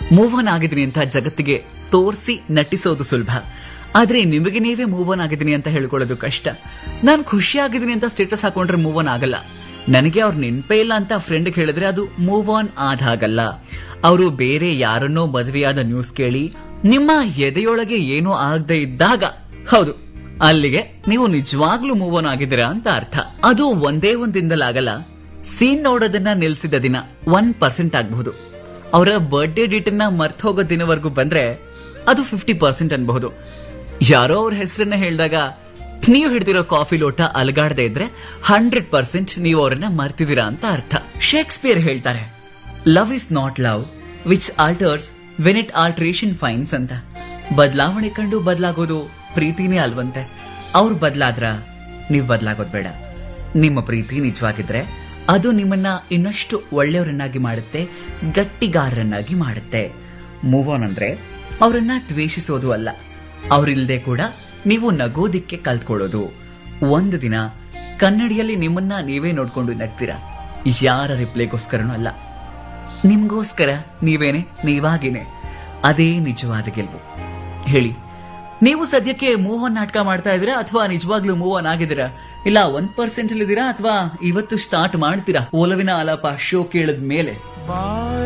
move on ಆಗಿದ್ದೀನಿ ಅಂತ ಜಗತ್ತಿಗೆ ತೋರಿಸಿ ನಟಿಸೋದು ಸುಲಭ ಆದ್ರೆ ನಿಮಗೆ ನೀವೇ ಮೂವ್ ಆನ್ ಆಗಿದ್ದೀನಿ ಅಂತ ಹೇಳ್ಕೊಳ್ಳೋದು ಕಷ್ಟ ನಾನು ಖುಷಿ ಆಗಿದ್ದೀನಿ ಅಂತ ಸ್ಟೇಟಸ್ ಹಾಕೊಂಡ್ರೆ ಮೂವ್ ಆನ್ ಆಗಲ್ಲ ನನಗೆ ಅವ್ರ ನೆನ್ಪೇ ಇಲ್ಲ ಅಂತ ಫ್ರೆಂಡ್ ಹೇಳಿದ್ರೆ ಅದು ಮೂವ್ ಆನ್ ಆದಾಗಲ್ಲ ಅವರು ಬೇರೆ ಯಾರನ್ನೋ ಮದುವೆಯಾದ ನ್ಯೂಸ್ ಕೇಳಿ ನಿಮ್ಮ ಎದೆಯೊಳಗೆ ಏನೂ ಆಗದೆ ಇದ್ದಾಗ ಹೌದು ಅಲ್ಲಿಗೆ ನೀವು ನಿಜವಾಗ್ಲೂ ಮೂವ್ ಆನ್ ಆಗಿದ್ದೀರಾ ಅಂತ ಅರ್ಥ ಅದು ಒಂದೇ ಒಂದ್ ದಿನದಲ್ಲಾಗಲ್ಲ ಸೀನ್ ನೋಡೋದನ್ನ ನಿಲ್ಸಿದ ದಿನ ಒನ್ ಪರ್ಸೆಂಟ್ ಆಗಬಹುದು ಅವರ ಬರ್ಡೇ ಡೇಟ್ ಅನ್ನ ಮರ್ತ್ ಹೋಗೋ ದಿನವರೆಗೂ ಬಂದ್ರೆ ಅದು ಫಿಫ್ಟಿ ಪರ್ಸೆಂಟ್ ಅನ್ಬಹುದು ಯಾರೋ ಅವ್ರ ಹೆಸರನ್ನ ಹೇಳಿದಾಗ ನೀವು ಹಿಡ್ದಿರೋ ಕಾಫಿ ಲೋಟ ಅಲಗಾಡದೆ ಇದ್ರೆ ಹಂಡ್ರೆಡ್ ಪರ್ಸೆಂಟ್ ನೀವು ಅವರನ್ನ ಮರ್ತಿದ್ದೀರಾ ಅಂತ ಅರ್ಥ ಶೇಕ್ಸ್ಪಿಯರ್ ಹೇಳ್ತಾರೆ love is not love which alters when it alteration finds ಅಂತ ಬದಲಾವಣೆ ಕಂಡು ಬದಲಾಗೋದು ಪ್ರೀತಿನೇ ಅಲ್ವಂತೆ ಅವ್ರು ಬದಲಾದ್ರ ನೀವು ಬದಲಾಗೋದ್ ಬೇಡ ನಿಮ್ಮ ಪ್ರೀತಿ ನಿಜವಾಗಿದ್ರೆ ಅದು ನಿಮ್ಮನ್ನ ಇನ್ನಷ್ಟು ಒಳ್ಳೆಯವರನ್ನಾಗಿ ಮಾಡುತ್ತೆ ಗಟ್ಟಿಗಾರರನ್ನಾಗಿ ಮಾಡುತ್ತೆ ಮೂವ್ ಆನ್ ಅಂದ್ರೆ ಅವರನ್ನ ದ್ವೇಷಿಸೋದು ಅಲ್ಲ ಅವರಿಲ್ದೆ ಕೂಡ ನೀವು ನಗೋದಿಕ್ಕೆ ಕಲ್ತ್ಕೊಳ್ಳೋದು ಒಂದು ದಿನ ಕನ್ನಡಿಯಲ್ಲಿ ನಿಮ್ಮನ್ನ ನೀವೇ ನೋಡ್ಕೊಂಡು ನಗ್ತೀರಾ ಯಾರ ರಿಪ್ಲೈಗೋಸ್ಕರನೂ ಅಲ್ಲ ನಿಮ್ಗೋಸ್ಕರ ನೀವೇನೆ ನೀವಾಗೇನೆ ಅದೇ ನಿಜವಾದ ಗೆಲುವು ಹೇಳಿ ನೀವು ಸದ್ಯಕ್ಕೆ ಮೂವ್ ಆನ್ ನಾಟಕ ಮಾಡ್ತಾ ಇದ್ದೀರಾ ಅಥವಾ ನಿಜವಾಗ್ಲೂ ಮೂವ್ ಆನ್ ಆಗಿದ್ದೀರಾ ಇಲ್ಲ ಒಂದ್ ಪರ್ಸೆಂಟ್ ಇದ್ದೀರಾ ಅಥವಾ ಇವತ್ತು ಸ್ಟಾರ್ಟ್ ಮಾಡ್ತೀರಾ ಓಲವಿನ ಆಲಾಪ ಶೋ ಕೇಳಿದ ಮೇಲೆ